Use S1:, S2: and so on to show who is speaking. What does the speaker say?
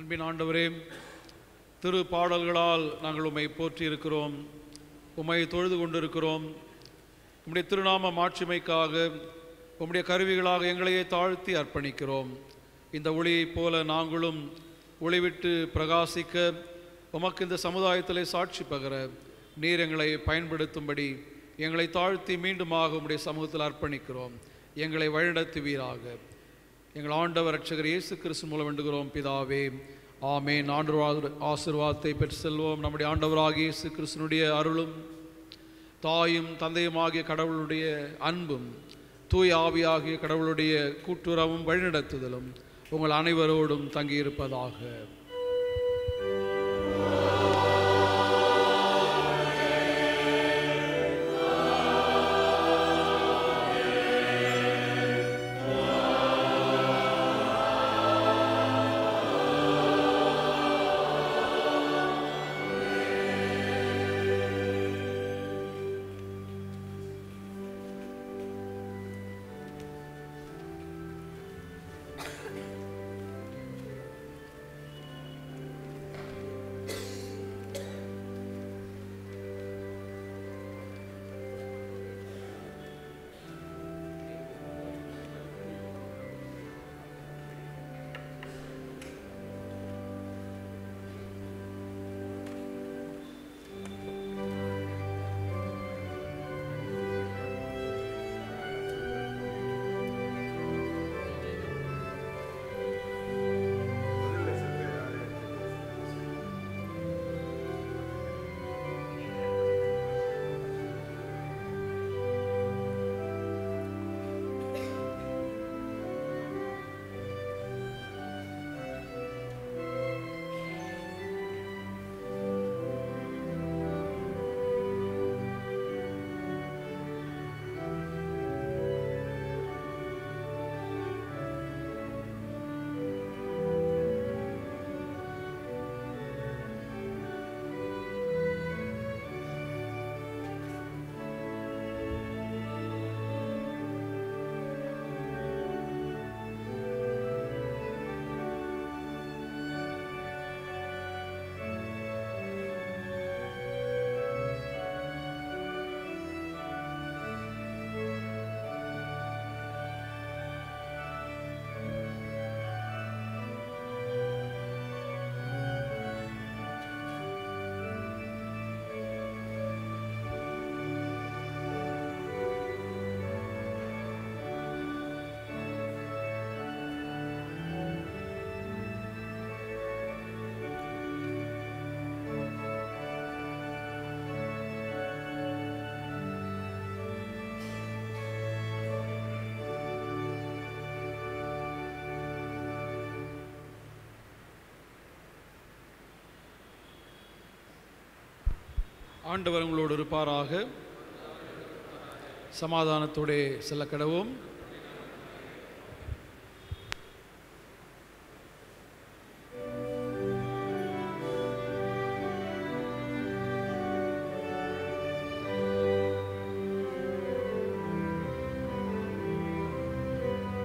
S1: அன்பின் ஆண்டவரே திரு பாடல்களால் நாங்கள் உம்மை போற்றி இருக்கிறோம் உம்மை தொழுது கொண்டிருக்கிறோம் உம்முடைய திருநாம மாட்சிமைக்காக உம்முடைய கருவிகளாக எங்களையே தாழ்த்தி அர்ப்பணிக்கிறோம் இந்த ஒளியைப் போல நாங்களும் ஒளிவிட்டு பிரகாசிக்க உமக்கு இந்த சமுதாயத்திலே சாட்சி பகர நீர் எங்களை பயன்படுத்தும்படி எங்களை தாழ்த்தி மீண்டுமாக உம்முடைய சமூகத்தில் அர்ப்பணிக்கிறோம் எங்களை வழிநடத்துவீராக எங்கள் ஆண்டவர் ரட்சகர் இயேசு கிறிஸ்து மூலம் வேண்டுகிறோம் பிதாவே ஆமென் ஆண்டு ஆசிர்வாதத்தை பெற்று செல்வோம் நம்முடைய ஆண்டவராகிய இயேசு கிறிஸ்துனுடைய அருளும் தாயும் தந்தையுமாகிய கடவுளுடைய அன்பும் தூய ஆவியாகிய கடவுளுடைய கூட்டுறவும் வழிநடத்துதலும் உங்கள் அனைவரோடும் தங்கியிருப்பதாக ஆண்டவர் உங்களோடு இருப்பாராக சமாதானத்தோடே செல்ல கடவும்